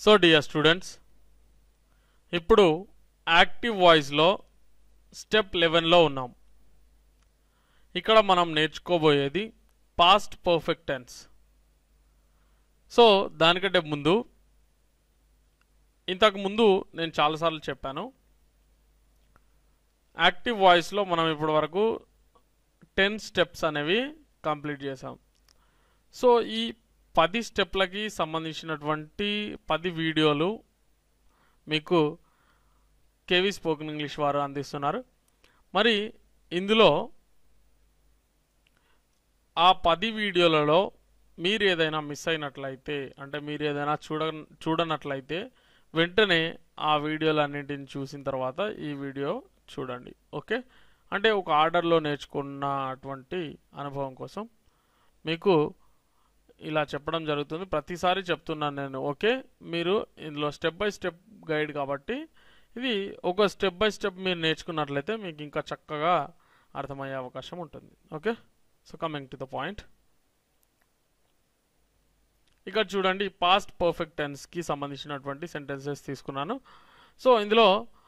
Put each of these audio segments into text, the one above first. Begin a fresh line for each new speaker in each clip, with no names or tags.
so dear students ఇప్పుడు active వాయిస్లో step లెవెన్లో ఉన్నాం ఇక్కడ మనం నేర్చుకోబోయేది పాస్ట్ పర్ఫెక్ట్ టెన్స్ సో దానికంటే ముందు ఇంతకు ముందు నేను చాలాసార్లు చెప్పాను యాక్టివ్ వాయిస్లో మనం ఇప్పటి వరకు టెన్ స్టెప్స్ అనేవి కంప్లీట్ చేసాం సో ఈ పది స్టెప్లకి సంబంధించినటువంటి పది వీడియోలు మీకు కేవీ స్పోకెన్ ఇంగ్లీష్ వారు అందిస్తున్నారు మరి ఇందులో ఆ పది వీడియోలలో మీరు ఏదైనా మిస్ అయినట్లయితే అంటే మీరు ఏదైనా చూడ చూడనట్లయితే వెంటనే ఆ వీడియోలన్నింటిని చూసిన తర్వాత ఈ వీడియో చూడండి ఓకే అంటే ఒక ఆర్డర్లో నేర్చుకున్నటువంటి అనుభవం కోసం మీకు ఇలా చెప్పడం జరుగుతుంది ప్రతిసారి చెప్తున్నాను నేను ఓకే మీరు ఇందులో స్టెప్ బై స్టెప్ గైడ్ కాబట్టి ఇది ఒక స్టెప్ బై స్టెప్ మీరు నేర్చుకున్నట్లయితే మీకు ఇంకా చక్కగా అర్థమయ్యే అవకాశం ఉంటుంది okay so coming to the point ఇక్కడ చూడండి పాస్ట్ పర్ఫెక్ట్ టెన్స్కి సంబంధించినటువంటి సెంటెన్సెస్ తీసుకున్నాను సో ఇందులో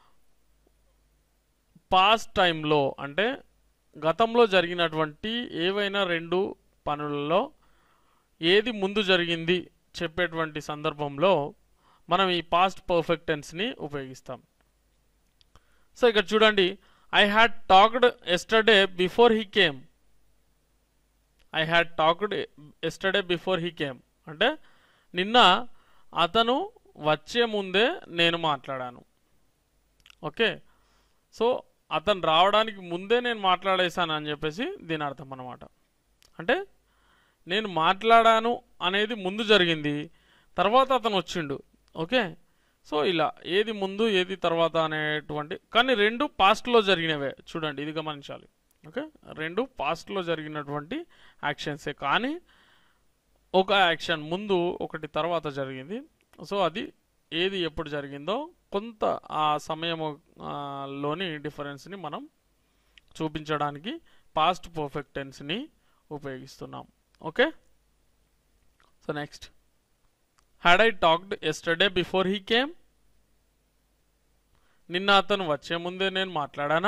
పాస్ట్ టైంలో అంటే గతంలో జరిగినటువంటి ఏవైనా రెండు పనులలో ఏది ముందు జరిగింది చెప్పేటువంటి సందర్భంలో మనం ఈ పాస్ట్ పర్ఫెక్ట్ టెన్స్ని ఉపయోగిస్తాం సో ఇక్కడ చూడండి I had talked yesterday before he came I had talked yesterday before he came అంటే నిన్న అతను వచ్చే ముందే నేను మాట్లాడాను ఓకే సో అతను రావడానికి ముందే నేను మాట్లాడేశాను అని చెప్పేసి దీని అర్థం అన్నమాట అంటే నేను మాట్లాడాను అనేది ముందు జరిగింది తర్వాత అతను వచ్చిండు ఓకే సో ఇలా ఏది ముందు ఏది తర్వాత అనేటువంటి కానీ రెండు పాస్ట్లో జరిగినవే చూడండి ఇది గమనించాలి ఓకే రెండు పాస్ట్లో జరిగినటువంటి యాక్షన్సే కానీ ఒక యాక్షన్ ముందు ఒకటి తర్వాత జరిగింది సో అది ఏది ఎప్పుడు జరిగిందో కొంత ఆ సమయము ఆ, లోని డిఫరెన్స్ని మనం చూపించడానికి పాస్ట్ పర్ఫెక్ట్ టెన్స్ని ఉపయోగిస్తున్నాం okay so next had I talked yesterday before he came నిన్న అతను వచ్చే ముందే నేను మాట్లాడానా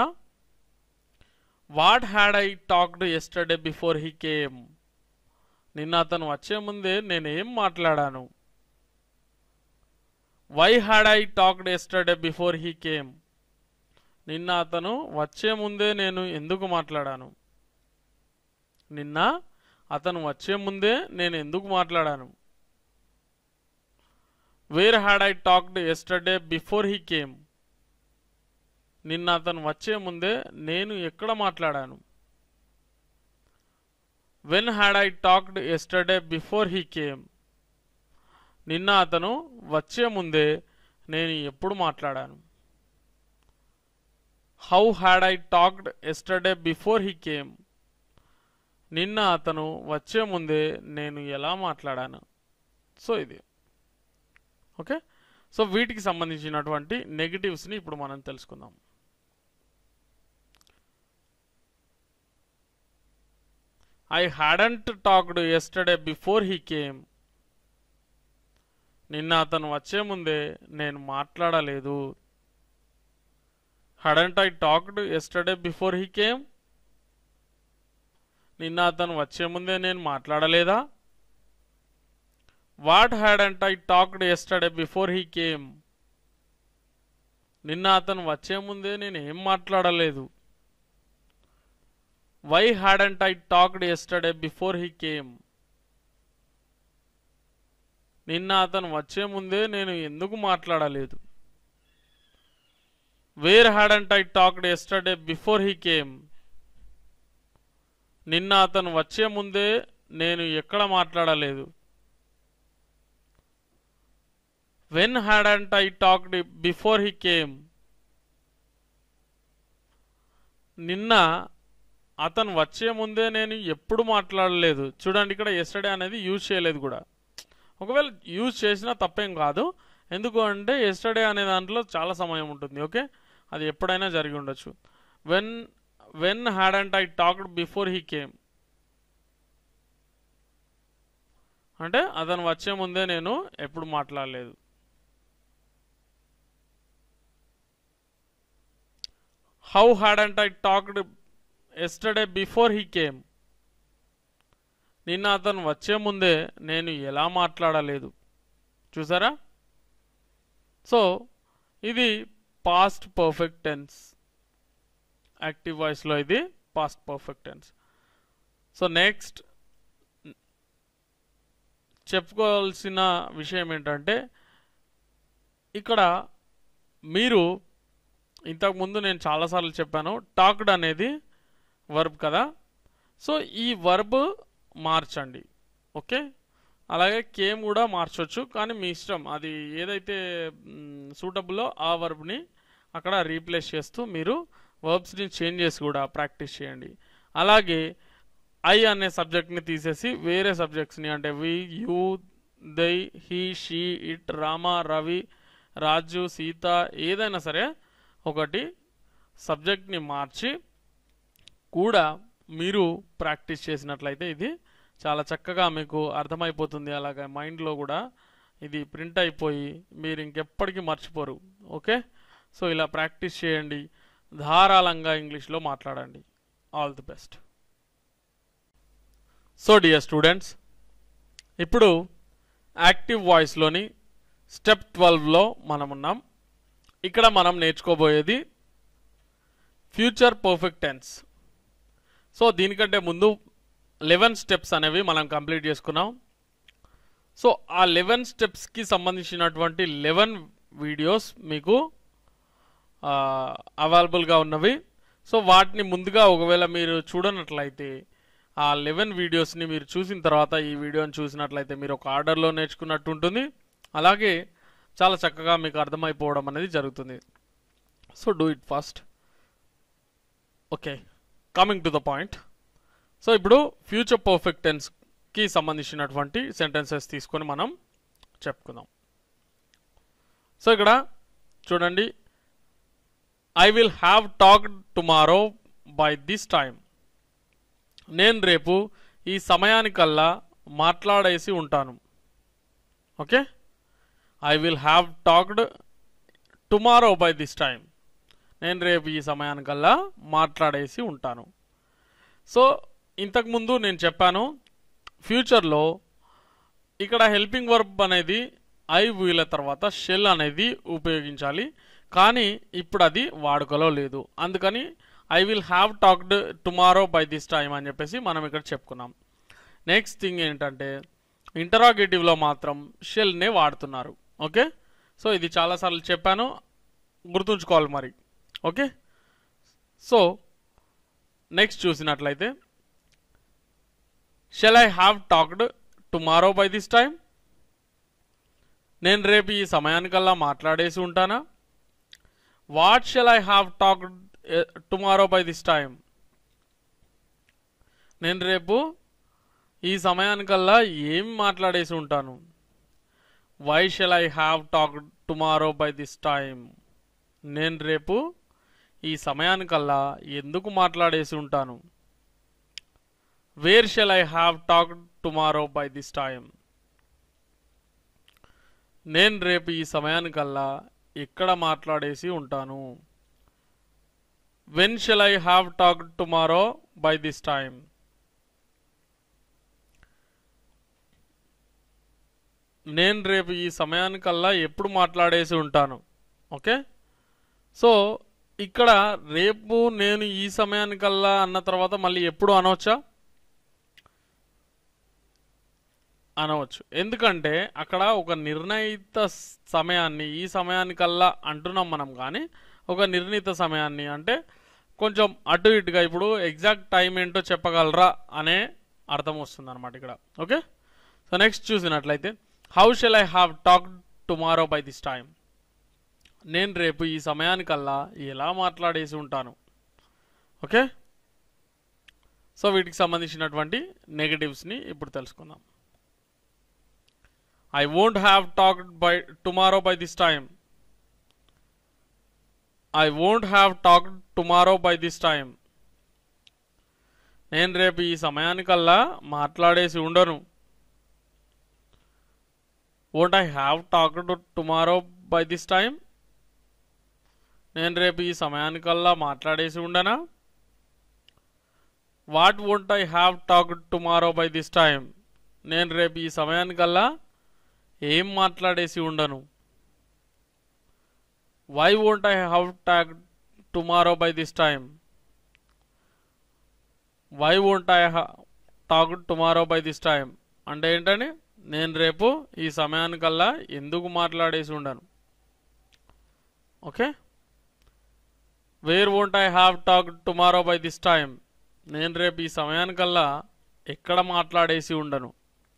what had I talked yesterday before he came నిన్న అతను వచ్చే ముందే నేను ఏం మాట్లాడాను why had I talked yesterday before he came నిన్న అతను వచ్చే ముందే నేను ఎందుకు మాట్లాడాను నిన్న అతను వచ్చే ముందే నేను ఎందుకు మాట్లాడాను where had I talked yesterday before he came నిన్న అతను వచ్చే ముందే నేను ఎక్కడ మాట్లాడాను when had I talked yesterday before he came నిన్న అతను వచ్చే ముందే నేను ఎప్పుడు మాట్లాడాను how had I talked yesterday before he came నిన్న అతను వచ్చే ముందే నేను ఎలా మాట్లాడాను సో ఇది ఓకే సో వీటికి సంబంధించినటువంటి నెగిటివ్స్ని ఇప్పుడు మనం తెలుసుకుందాం I hadn't talked yesterday before he came నిన్న అతను వచ్చే ముందే నేను మాట్లాడలేదు hadn't I talked yesterday before he came నిన్న అతను వచ్చే ముందే నేను మాట్లాడలేదా what hadn't I talked yesterday before he came నిన్న అతను వచ్చే ముందే నేను ఏం మాట్లాడలేదు why hadn't I talked yesterday before he came నిన్న అతను వచ్చే ముందే నేను ఎందుకు మాట్లాడలేదు where hadn't I talked yesterday before he came నిన్న అతను వచ్చే ముందే నేను ఎక్కడ మాట్లాడలేదు when hadn't I talked before he came నిన్న అతను వచ్చే ముందే నేను ఎప్పుడు మాట్లాడలేదు చూడండి ఇక్కడ ఎస్టర్డే అనేది యూజ్ చేయలేదు కూడా ఒకవేళ యూజ్ చేసినా తప్పేం కాదు ఎందుకు అంటే ఎస్టర్డే అనే దాంట్లో చాలా సమయం ఉంటుంది ఓకే అది ఎప్పుడైనా జరిగి ఉండొచ్చు when when hadn't I talked before he came అంటే అతను వచ్చే ముందే నేను ఎప్పుడు మాట్లాడలేదు how hadn't I talked yesterday before he came నిన్న అతను వచ్చే ముందే నేను ఎలా మాట్లాడలేదు చూసారా సో ఇది పాస్ట్ పర్ఫెక్ట్ టెన్స్ యాక్టివ్ వాయిస్లో ఇది past perfect tense so next చెప్పుకోవాల్సిన విషయం ఏంటంటే ఇక్కడ మీరు ఇంతకుముందు నేను చాలాసార్లు చెప్పాను టాక్డ్ అనేది వర్బ్ కదా సో ఈ వర్బ్ మార్చండి ఓకే అలాగే కేమ్ కూడా మార్చవచ్చు కానీ మీ ఇష్టం అది ఏదైతే సూటబుల్లో ఆ వర్బ్ని అక్కడ రీప్లేస్ చేస్తూ మీరు వర్బ్స్ని చేంజ్ చేసి కూడా ప్రాక్టీస్ చేయండి అలాగే ఐ అనే సబ్జెక్ట్ని తీసేసి వేరే సబ్జెక్ట్స్ని అంటే we you they he she it Rama Ravi Raju Sita ఏదైనా సరే ఒకటి సబ్జెక్ట్ని మార్చి కూడా మీరు ప్రాక్టీస్ చేసినట్లయితే ఇది చాలా చక్కగా మీకు అర్థమైపోతుంది అలాగే మైండ్లో కూడా ఇది ప్రింట్ అయిపోయి మీరు ఇంకెప్పటికీ మర్చిపోరు ఓకే సో ఇలా ప్రాక్టీస్ చేయండి ధారాళంగా ఇంగ్లీష్లో మాట్లాడండి all the best so dear students ఇప్పుడు యాక్టివ్ వాయిస్లోని స్టెప్ ట్వెల్వ్లో మనం ఉన్నాం ఇక్కడ మనం నేర్చుకోబోయేది ఫ్యూచర్ పర్ఫెక్ట్ టెన్స్ సో దీనికంటే ముందు లెవెన్ స్టెప్స్ అనేవి మనం కంప్లీట్ చేసుకున్నాం సో ఆ లెవెన్ స్టెప్స్కి సంబంధించినటువంటి లెవెన్ వీడియోస్ మీకు అవైలబుల్గా ఉన్నవి సో వాటిని ముందుగా ఒకవేళ మీరు చూడనట్లయితే ఆ లెవెన్ వీడియోస్ని మీరు చూసిన తర్వాత ఈ వీడియోని చూసినట్లయితే మీరు ఒక ఆర్డర్లో నేర్చుకున్నట్టు ఉంటుంది అలాగే చాలా చక్కగా మీకు అర్థమైపోవడం అనేది జరుగుతుంది so do it first okay coming to the point so ఇప్పుడు ఫ్యూచర్ పర్ఫెక్ట్ టెన్స్కి సంబంధించినటువంటి సెంటెన్సెస్ తీసుకొని మనం చెప్పుకుందాం సో ఇక్కడ చూడండి I will have talk tomorrow by this time నేను రేపు ఈ సమయానికల్లా మాట్లాడేసి ఉంటాను okay I will have talked tomorrow by this time నేను రేపు ఈ సమయానికల్లా మాట్లాడేసి ఉంటాను సో ఇంతకుముందు నేను చెప్పాను ఫ్యూచర్లో ఇక్కడ హెల్పింగ్ వర్బ్ అనేది ఐ వీల తర్వాత షెల్ అనేది ఉపయోగించాలి కానీ ఇప్పుడు అది వాడుకలో లేదు అందుకని I will have talked tomorrow by this time అని చెప్పేసి మనం ఇక్కడ చెప్పుకున్నాం నెక్స్ట్ థింగ్ ఏంటంటే ఇంటరాగేటివ్లో మాత్రం షెల్నే వాడుతున్నారు ఓకే సో ఇది చాలాసార్లు చెప్పాను గుర్తుంచుకోవాలి మరి ఓకే సో నెక్స్ట్ చూసినట్లయితే shall I have talked tomorrow by this time నేను రేపు ఈ సమయానికల్లా మాట్లాడేసి ఉంటానా what shall I have talked tomorrow by this time నేను రేపు ఈ సమయానికల్లా ఏం మాట్లాడేసి ఉంటాను why shall I have talk tomorrow by this time నేను రేపు ఈ సమయానికల్లా ఎందుకు మాట్లాడేసి ఉంటాను where shall I have talk tomorrow by this time నేను రేపు ఈ సమయానికల్లా ఎక్కడ మాట్లాడేసి ఉంటాను when shall I have talk tomorrow by this time నేను రేపు ఈ సమయానికల్లా ఎప్పుడు మాట్లాడేసి ఉంటాను ఓకే సో ఇక్కడ రేపు నేను ఈ సమయానికల్లా అన్న తర్వాత మళ్ళీ ఎప్పుడు అనవచ్చా అనవచ్చు ఎందుకంటే అక్కడ ఒక నిర్ణయిత సమయాన్ని ఈ సమయానికల్లా అంటున్నాం మనం కానీ ఒక నిర్ణీత సమయాన్ని అంటే కొంచెం అటు ఇటుగా ఇప్పుడు ఎగ్జాక్ట్ టైం ఏంటో చెప్పగలరా అనే అర్థం వస్తుంది అనమాట ఇక్కడ ఓకే సో నెక్స్ట్ చూసినట్లయితే how shall I have talk tomorrow by this time నేను రేపు ఈ సమయానికల్లా ఎలా మాట్లాడేసి ఉంటాను ఓకే సో వీటికి సంబంధించినటువంటి నెగటివ్స్ని ఇప్పుడు తెలుసుకుందాం I won't have talked by tomorrow by this time I won't have talked tomorrow by this time నేను రేపు ఈ సమయానికల్లా మాట్లాడేసి ఉండను won't I have talked tomorrow by this time నేను రేపు ఈ సమయానికల్లా మాట్లాడేసి ఉండనా what won't I have talk tomorrow by this time నేను రేపు ఈ సమయానికల్లా ఏం మాట్లాడేసి ఉండను why won't I have talk tomorrow by this time why won't I talk tomorrow by this time అంటే ఏంటని నేను రేపు ఈ సమయానికల్లా ఎందుకు మాట్లాడేసి ఉండను okay where won't I have talk tomorrow by this time నేను రేపు ఈ సమయానికల్లా ఎక్కడ మాట్లాడేసి ఉండను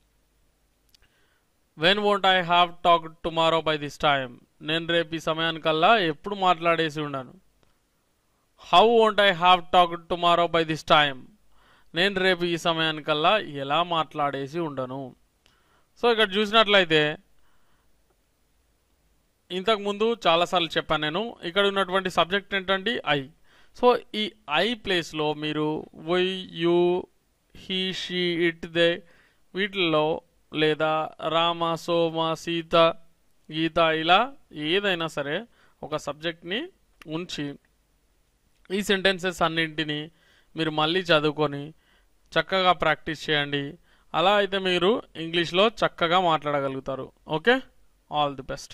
when won't I have talk tomorrow by this time నేను రేపు ఈ సమయానికల్లా ఎప్పుడు మాట్లాడేసి ఉండను how won't I have talk tomorrow by this time నేను రేపు ఈ సమయానికల్లా ఎలా మాట్లాడేసి ఉండను సో ఇక్కడ చూసినట్లయితే ఇంతకు ముందు చాలాసార్లు చెప్పాను నేను ఇక్కడ ఉన్నటువంటి సబ్జెక్ట్ ఏంటంటే ఐ సో ఈ ఐ ప్లేస్లో మీరు we you he she it they వీటిల్లో లేదా రామ సోమ సీత గీత ఇలా ఏదైనా సరే ఒక సబ్జెక్ట్ని ఉంచి ఈ సెంటెన్సెస్ అన్నింటినీ మీరు మళ్ళీ చదువుకొని చక్కగా ప్రాక్టీస్ చేయండి అలా అయితే మీరు ఇంగ్లీష్లో చక్కగా మాట్లాడగలుగుతారు okay all the best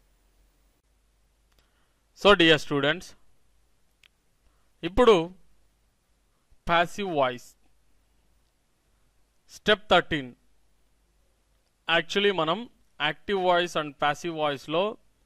so dear students ఇప్పుడు passive voice step thirteen actually మనం యాక్టివ్ వాయిస్ అండ్ ప్యాసివ్ వాయిస్లో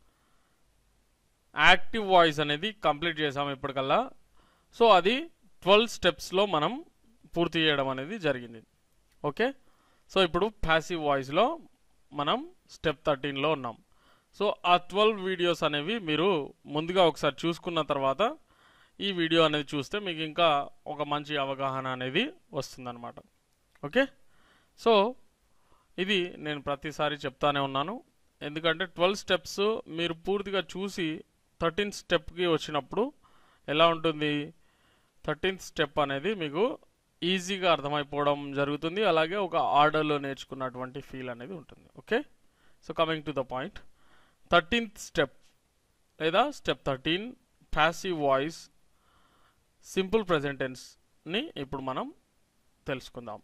యాక్టివ్ వాయిస్ అనేది కంప్లీట్ చేసాం ఇప్పటికల్లా సో అది ట్వెల్వ్ స్టెప్స్లో మనం పూర్తి చేయడం అనేది జరిగింది ఓకే సో ఇప్పుడు ప్యాసివ్ వాయిస్లో మనం స్టెప్ థర్టీన్లో ఉన్నాం సో ఆ ట్వెల్వ్ వీడియోస్ అనేవి మీరు ముందుగా ఒకసారి చూసుకున్న తర్వాత ఈ వీడియో అనేది చూస్తే మీకు ఇంకా ఒక మంచి అవగాహన అనేది వస్తుందన్నమాట ఓకే సో ఇది నేను ప్రతిసారి చెప్తానే ఉన్నాను ఎందుకంటే ట్వెల్వ్ స్టెప్స్ మీరు పూర్తిగా చూసి థర్టీన్త్ స్టెప్కి వచ్చినప్పుడు ఎలా ఉంటుంది థర్టీన్త్ స్టెప్ అనేది మీకు ఈజీగా అర్థమైపోవడం జరుగుతుంది అలాగే ఒక ఆర్డర్లో నేర్చుకున్నటువంటి ఫీల్ అనేది ఉంటుంది okay so coming to the point thirteenth step లేదా step thirteen passive voice simple ప్రెజెంటెన్స్ని ఇప్పుడు మనం తెలుసుకుందాం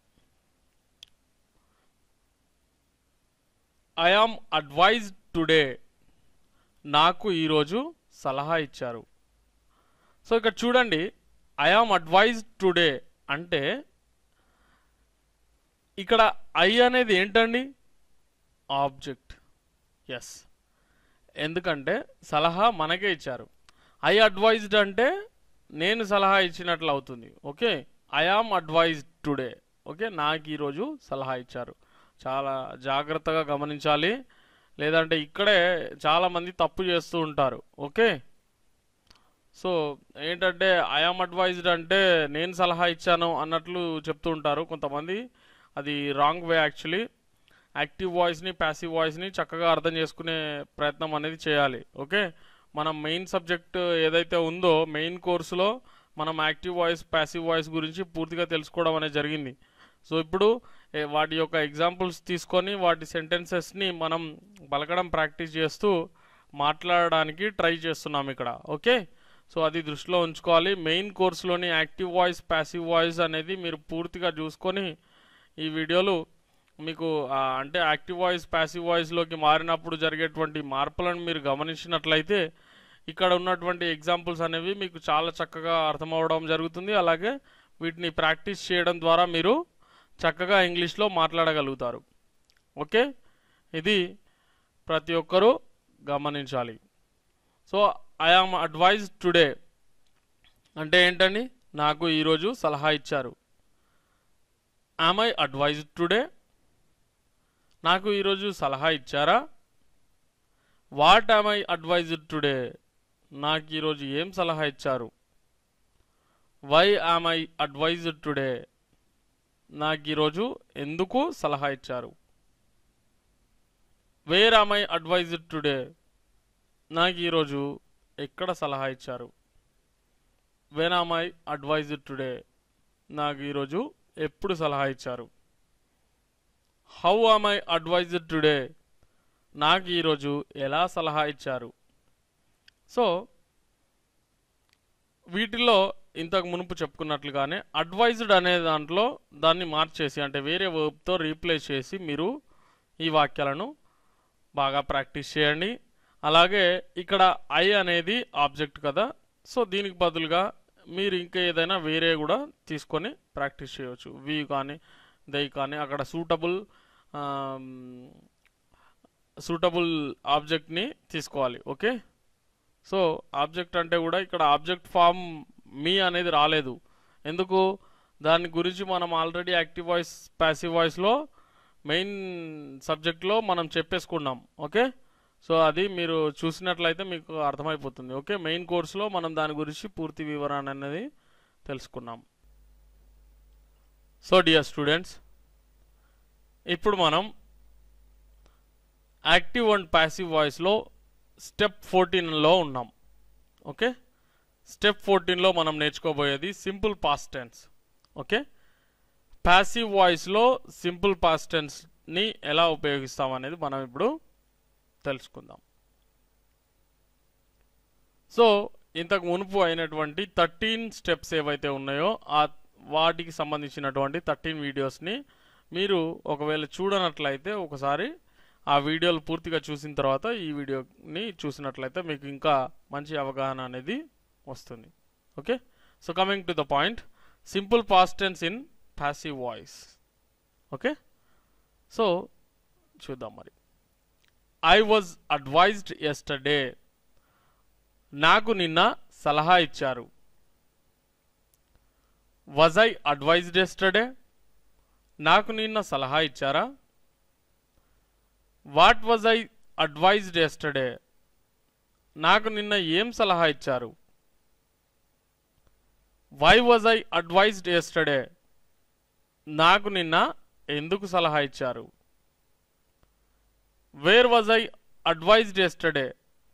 ఐ ఆమ్ అడ్వైజ్డ్ టుడే నాకు ఈరోజు సలహా ఇచ్చారు సో ఇక్కడ చూడండి ఐ ఆమ్ అడ్వైజ్డ్ టుడే అంటే ఇక్కడ ఐ అనేది ఏంటండి ఆబ్జెక్ట్ ఎస్ ఎందుకంటే సలహా మనకే ఇచ్చారు ఐ అడ్వైజ్డ్ అంటే నేను సలహా ఇచ్చినట్లు అవుతుంది okay I am advised today okay నాకు ఈరోజు సలహా ఇచ్చారు చాలా జాగ్రత్తగా గమనించాలి లేదంటే ఇక్కడే చాలామంది తప్పు చేస్తూ ఉంటారు ఓకే సో ఏంటంటే ఐఆమ్ అడ్వైజ్డ్ అంటే నేను సలహా ఇచ్చాను అన్నట్లు చెప్తూ ఉంటారు కొంతమంది అది రాంగ్ వే యాక్చువల్లీ యాక్టివ్ వాయిస్ని ప్యాసివ్ వాయిస్ని చక్కగా అర్థం చేసుకునే ప్రయత్నం అనేది చేయాలి ఓకే మన మెయిన్ సబ్జెక్ట్ ఏదైతే ఉందో మెయిన్ కోర్సులో మనం యాక్టివ్ వాయిస్ ప్యాసివ్ వాయిస్ గురించి పూర్తిగా తెలుసుకోవడం అనేది జరిగింది సో ఇప్పుడు ఏ, వాటి యొక్క ఎగ్జాంపుల్స్ తీసుకొని వాటి సెంటెన్సెస్ని మనం పలకడం ప్రాక్టీస్ చేస్తూ మాట్లాడడానికి ట్రై చేస్తున్నాం ఇక్కడ ఓకే సో అది దృష్టిలో ఉంచుకోవాలి మెయిన్ కోర్సులోని యాక్టివ్ వాయిస్ ప్యాసివ్ వాయిస్ అనేది మీరు పూర్తిగా చూసుకొని ఈ వీడియోలు మీకు ఆ, అంటే యాక్టివ్ వాయిస్ ప్యాసివ్ వాయిస్లోకి మారినప్పుడు జరిగేటువంటి మార్పులను మీరు గమనించినట్లయితే ఇక్కడ ఉన్నటువంటి ఎగ్జాంపుల్స్ అనేవి మీకు చాలా చక్కగా అర్థమవడం జరుగుతుంది అలాగే వీటిని ప్రాక్టీస్ చేయడం ద్వారా మీరు చక్కగా ఇంగ్లీష్లో మాట్లాడగలుగుతారు ఓకే ఇది ప్రతి ఒక్కరూ గమనించాలి so I am advise today అంటే ఏంటండి నాకు ఈరోజు సలహా ఇచ్చారు ఆమ్ ఐ అడ్వైజ్ టుడే నాకు ఈరోజు సలహా ఇచ్చారా what am I advised today నాకు ఈరోజు ఏం సలహా ఇచ్చారు why am I advised today నాకు ఈరోజు ఎందుకు సలహా ఇచ్చారు where am I advised today నాకు ఈరోజు ఎక్కడ సలహా ఇచ్చారు when am I advised today నాకు ఈరోజు ఎప్పుడు సలహా ఇచ్చారు how am I advised today నాకు ఈరోజు ఎలా సలహా ఇచ్చారు సో వీటిలో ఇంతకు మునుపు చెప్పుకున్నట్లుగానే అడ్వైజ్డ్ అనే దాంట్లో దాన్ని మార్చేసి అంటే వేరే వర్బ్తో రీప్లేస్ చేసి మీరు ఈ వాక్యాలను బాగా ప్రాక్టీస్ చేయండి అలాగే ఇక్కడ ఐ అనేది ఆబ్జెక్ట్ కదా సో దీనికి బదులుగా మీరు ఇంకా ఏదైనా వేరే కూడా తీసుకొని ప్రాక్టీస్ చేయవచ్చు వి కానీ దై కానీ అక్కడ సూటబుల్ సూటబుల్ ఆబ్జెక్ట్ని తీసుకోవాలి ఓకే సో ఆబ్జెక్ట్ అంటే కూడా ఇక్కడ ఆబ్జెక్ట్ ఫామ్ మీ అనేది రాలేదు ఎందుకు దాని గురించి మనం ఆల్రెడీ యాక్టివ్ వాయిస్ ప్యాసివ్ వాయిస్లో మెయిన్ సబ్జెక్ట్లో మనం చెప్పేసుకున్నాం ఓకే సో అది మీరు చూసినట్లయితే మీకు అర్థమైపోతుంది ఓకే మెయిన్ కోర్సులో మనం దాని గురించి పూర్తి వివరణ అనేది తెలుసుకున్నాం సో డియర్ స్టూడెంట్స్ ఇప్పుడు మనం యాక్టివ్ అండ్ ప్యాసివ్ వాయిస్లో స్టెప్ ఫోర్టీన్లో ఉన్నాం ఓకే స్టెప్ ఫోర్టీన్లో మనం నేర్చుకోబోయేది simple past tense okay passive వాయిస్లో సింపుల్ పాస్ట్ టెన్స్ని ఎలా ఉపయోగిస్తాం అనేది మనం ఇప్పుడు తెలుసుకుందాం సో ఇంతకు మునుపు అయినటువంటి థర్టీన్ స్టెప్స్ ఏవైతే ఉన్నాయో ఆ వాటికి సంబంధించినటువంటి థర్టీన్ వీడియోస్ని మీరు ఒకవేళ చూడనట్లయితే ఒకసారి ఆ వీడియోలు పూర్తిగా చూసిన తర్వాత ఈ వీడియోని చూసినట్లయితే మీకు ఇంకా మంచి అవగాహన అనేది వస్తుంది okay so coming to the point simple past tense in passive voice okay so చూద్దాం మరి ఐ వాజ్ అడ్వైజ్డ్ ఎస్టర్డే నాకు నిన్న సలహా ఇచ్చారు వాజ్ ఐ అడ్వైజ్డ్ ఎస్టర్డే నాకు నిన్న సలహా ఇచ్చారా what was I advised yesterday నాకు నిన్న ఏం సలహా ఇచ్చారు why was I advised yesterday నాకు నిన్న ఎందుకు సలహా ఇచ్చారు where was I advised yesterday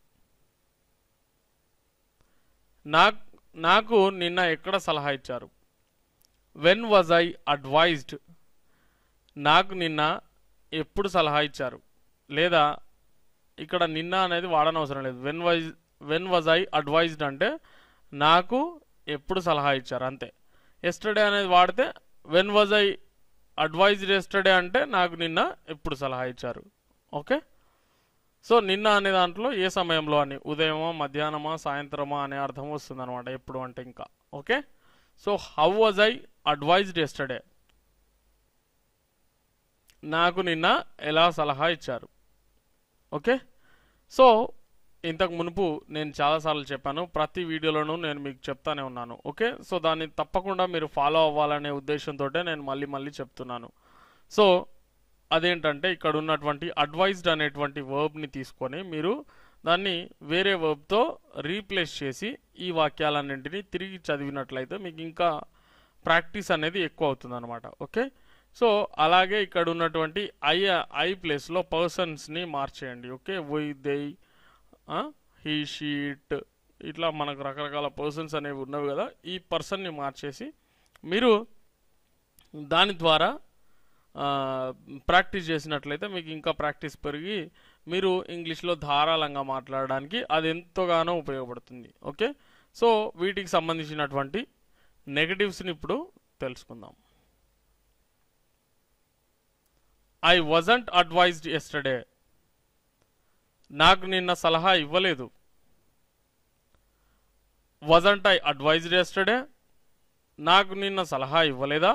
నాకు నాకు నిన్న ఎక్కడ సలహా ఇచ్చారు వెన్ వాజ్ ఐ అడ్వైజ్డ్ నాకు నిన్న ఎప్పుడు సలహా ఇచ్చారు లేదా ఇక్కడ నిన్న అనేది వాడనవసరం లేదు when wise when was I advised అంటే నాకు ఎప్పుడు సలహా ఇచ్చారు అంతే ఎస్టర్డే అనేది వాడితే when was I advised yesterday అంటే నాకు నిన్న ఎప్పుడు సలహా ఇచ్చారు ఓకే సో నిన్న అనే దాంట్లో ఏ సమయంలో అని ఉదయమా మధ్యాహ్నమా సాయంత్రమా అనే అర్థం వస్తుంది అనమాట ఎప్పుడు అంటే ఇంకా okay so how was I advised yesterday నాకు నిన్న ఎలా సలహా ఇచ్చారు ఓకే సో ఇంతకు మునుపు నేను చాలాసార్లు చెప్పాను ప్రతి వీడియోలోనూ నేను మీకు చెప్తానే ఉన్నాను ఓకే సో దాన్ని తప్పకుండా మీరు ఫాలో అవ్వాలనే ఉద్దేశంతో నేను మళ్ళీ మళ్ళీ చెప్తున్నాను సో అదేంటంటే ఇక్కడ ఉన్నటువంటి అడ్వైజ్డ్ అనేటువంటి వర్బ్ని తీసుకొని మీరు దాన్ని వేరే వర్బ్తో రీప్లేస్ చేసి ఈ వాక్యాలన్నింటినీ తిరిగి చదివినట్లయితే మీకు ఇంకా ప్రాక్టీస్ అనేది ఎక్కువ అవుతుంది అనమాట ఓకే సో అలాగే ఇక్కడ ఉన్నటువంటి ఐ ఐ ప్లేస్లో పర్సన్స్ని మార్చేయండి okay we they he she it ఇట్లా మనకు రకరకాల పర్సన్స్ అనేవి ఉన్నవి కదా ఈ పర్సన్ని మార్చేసి మీరు దాని ద్వారా ప్రాక్టీస్ చేసినట్లయితే మీకు ఇంకా ప్రాక్టీస్ పెరిగి మీరు ఇంగ్లీష్లో ధారాళంగా మాట్లాడడానికి అది ఎంతగానో ఉపయోగపడుతుంది ఓకే సో వీటికి సంబంధించినటువంటి నెగటివ్స్ని ఇప్పుడు తెలుసుకుందాం ఐ వజంట్ అడ్వైజ్డ్ ఎస్టర్డే నాకు నిన్న సలహా ఇవ్వలేదు వజంట్ ఐ అడ్వైజ్డ్ ఎస్టర్డే నాకు నిన్న సలహా ఇవ్వలేదా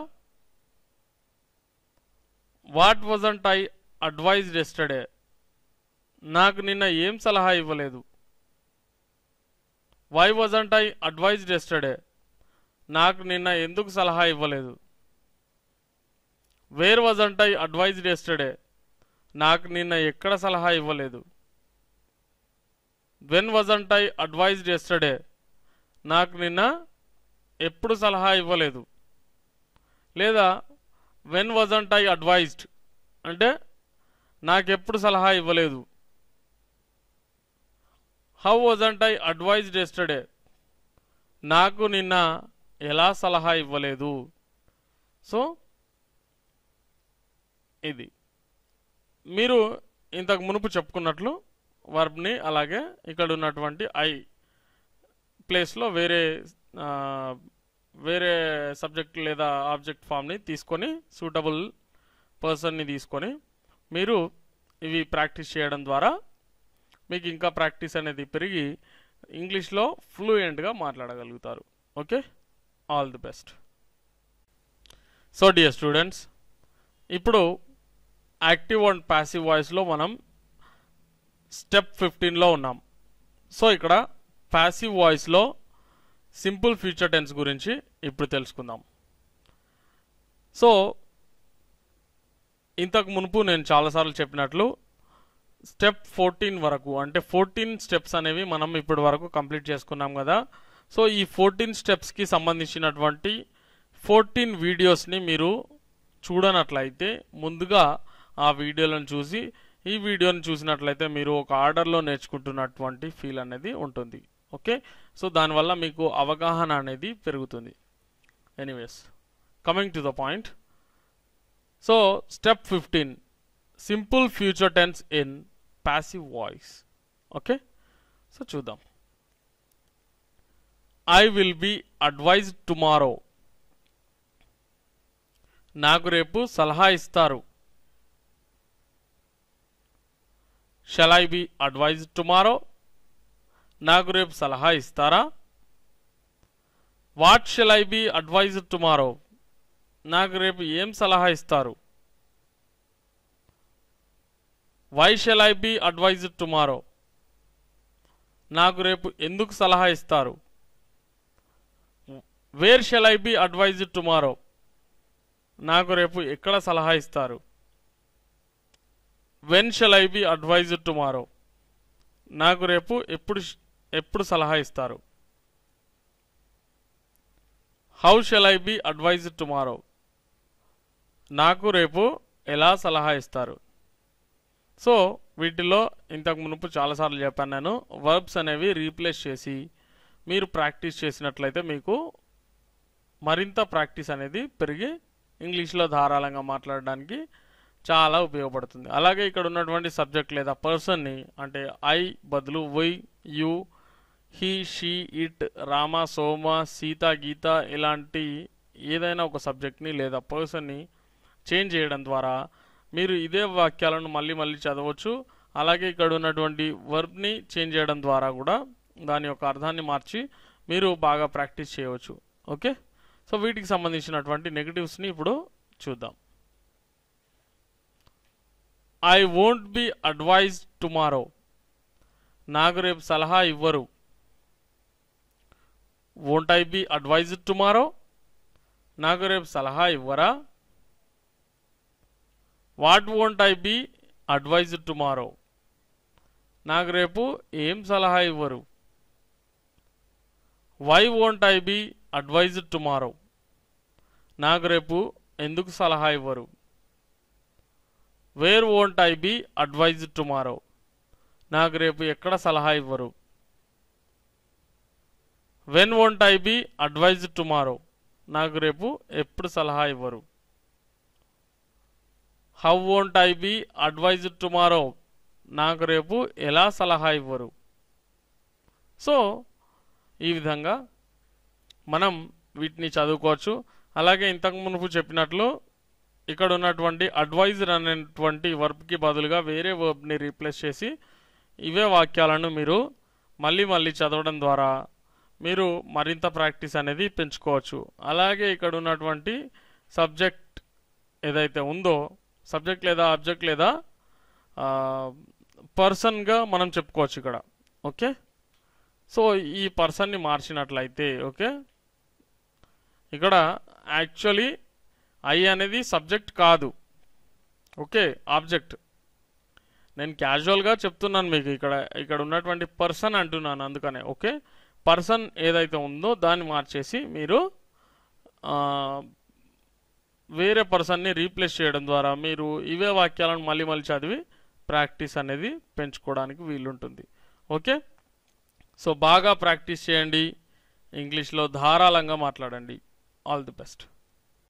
what wasn't I advised yesterday నాకు నిన్న ఏం సలహా ఇవ్వలేదు why wasn't I advised yesterday నాకు నిన్న ఎందుకు సలహా ఇవ్వలేదు where wasn't I advised yesterday నాకు నిన్న ఎక్కడ సలహా ఇవ్వలేదు when wasn't I advised yesterday నాకు నిన్న ఎప్పుడు సలహా ఇవ్వలేదు లేదా వెన్ వజంట్ ఐ అడ్వైజ్డ్ అంటే నాకెప్పుడు సలహా ఇవ్వలేదు how wasn't I advised yesterday నాకు నిన్న ఎలా సలహా ఇవ్వలేదు సో ఇది మీరు ఇంతకు మునుపు చెప్పుకున్నట్లు వర్బ్ని అలాగే ఇక్కడ ఉన్నటువంటి ఐ ప్లేస్లో వేరే ఆ, వేరే సబ్జెక్ట్ లేదా ఆబ్జెక్ట్ ఫామ్ని తీసుకొని సూటబుల్ పర్సన్ని తీసుకొని మీరు ఇవి ప్రాక్టీస్ చేయడం ద్వారా మీకు ఇంకా ప్రాక్టీస్ అనేది పెరిగి ఇంగ్లీష్లో ఫ్లూయెంట్గా మాట్లాడగలుగుతారు okay all the best so dear students ఇప్పుడు యాక్టివ్ అండ్ ప్యాసివ్ వాయిస్లో మనం స్టెప్ ఫిఫ్టీన్లో ఉన్నాం సో ఇక్కడ ప్యాసివ్ వాయిస్లో సింపుల్ ఫ్యూచర్ టెన్స్ గురించి ఇప్పుడు తెలుసుకుందాం సో ఇంతకు మునుపు నేను చాలాసార్లు చెప్పినట్లు స్టెప్ ఫోర్టీన్ వరకు అంటే ఫోర్టీన్ స్టెప్స్ అనేవి మనం ఇప్పటి వరకు కంప్లీట్ చేసుకున్నాం కదా సో ఈ ఫోర్టీన్ స్టెప్స్కి సంబంధించినటువంటి ఫోర్టీన్ వీడియోస్ని మీరు చూడనట్లయితే ముందుగా ఆ వీడియోలను చూసి ఈ వీడియోని చూసినట్లయితే మీరు ఒక ఆర్డర్లో నేర్చుకుంటున్నటువంటి ఫీల్ అనేది ఉంటుంది ఓకే సో దానివల్ల మీకు అవగాహన అనేది పెరుగుతుంది anyways coming to the point so step fifteen simple future tense in passive voice okay so చూద్దాం I will be advised tomorrow నాకు రేపు సలహా ఇస్తారు shall I be advised tomorrow నాకు రేపు సలహా ఇస్తారా what shall I be advised tomorrow నాకు రేపు ఏం సలహా ఇస్తారు why shall I be advised tomorrow నాకు రేపు ఎందుకు సలహా ఇస్తారు where shall I be advised tomorrow నాకు రేపు ఎక్కడ సలహా ఇస్తారు when shall I be advised tomorrow నాకు రేపు ఎప్పుడు ఎప్పుడు సలహా ఇస్తారు how shall I be advised tomorrow నాకు రేపు ఎలా సలహా ఇస్తారు సో వీటిలో ఇంతకు మునుపు చాలాసార్లు చెప్పాను నేను వర్బ్స్ అనేవి రీప్లేస్ చేసి మీరు ప్రాక్టీస్ చేసినట్లయితే మీకు మరింత ప్రాక్టీస్ అనేది పెరిగి ఇంగ్లీష్లో ధారాళంగా మాట్లాడడానికి చాలా ఉపయోగపడుతుంది అలాగే ఇక్కడ ఉన్నటువంటి సబ్జెక్ట్ లేదా పర్సన్ని అంటే ఐ బదులు we you he she it Rama Soma Sita Geeta ఇలాంటి ఏదైనా ఒక సబ్జెక్ట్ని లేదా పర్సన్ని చేంజ్ చేయడం ద్వారా మీరు ఇదే వాక్యాలను మళ్ళీ మళ్ళీ చదవచ్చు అలాగే ఇక్కడ ఉన్నటువంటి వర్బ్ని చేంజ్ చేయడం ద్వారా కూడా దాని యొక్క అర్థాన్ని మార్చి మీరు బాగా ప్రాక్టీస్ చేయవచ్చు ఓకే సో వీటికి సంబంధించినటువంటి నెగటివ్స్ని ఇప్పుడు చూద్దాం I won't be advise tomorrow నాకు రేపు సలహా ఇవ్వరు won't I be advised tomorrow నాకు రేపు సలహా ఇవ్వరా what won't I be advised tomorrow నాకు రేపు ఏం సలహా ఇవ్వరు why won't I be advised tomorrow నాకు రేపు ఎందుకు సలహా ఇవ్వరు where won't I be advised tomorrow నాకు రేపు ఎక్కడ సలహా ఇవ్వరు when won't I be advised tomorrow నాకు రేపు ఎప్పుడు సలహా ఇవ్వరు how won't I be advised tomorrow నాకు రేపు ఎలా సలహా ఇవ్వరు సో ఈ విధంగా మనం వీటిని చదువుకోవచ్చు అలాగే ఇంతకు మునుపు చెప్పినట్లు ఇక్కడ ఉన్నటువంటి అడ్వైజర్ అనేటువంటి వర్బ్కి బదులుగా వేరే వర్బ్ని రీప్లేస్ చేసి ఇవే వాక్యాలను మీరు మళ్ళీ మళ్ళీ చదవడం ద్వారా మీరు మరింత ప్రాక్టీస్ అనేది పెంచుకోవచ్చు అలాగే ఇక్కడ ఉన్నటువంటి సబ్జెక్ట్ ఏదైతే ఉందో సబ్జెక్ట్ లేదా ఆబ్జెక్ట్ లేదా పర్సన్గా మనం చెప్పుకోవచ్చు ఇక్కడ ఓకే సో ఈ పర్సన్ని మార్చినట్లయితే ఓకే ఇక్కడ యాక్చువల్లీ ఐ అనేది సబ్జెక్ట్ కాదు ఓకే ఆబ్జెక్ట్ నేను క్యాజువల్గా చెప్తున్నాను మీకు ఇక్కడ ఇక్కడ ఉన్నటువంటి పర్సన్ అంటున్నాను అందుకనే ఓకే పర్సన్ ఏదైతే ఉందో దాన్ని మార్చేసి మీరు ఆ, వేరే పర్సన్ని రీప్లేస్ చేయడం ద్వారా మీరు ఇవే వాక్యాలను మళ్ళీ మళ్ళీ చదివి ప్రాక్టీస్ అనేది పెంచుకోవడానికి వీలుంటుంది ఓకే సో బాగా ప్రాక్టీస్ చేయండి ఇంగ్లీష్లో ధారాళంగా మాట్లాడండి ఆల్ ది బెస్ట్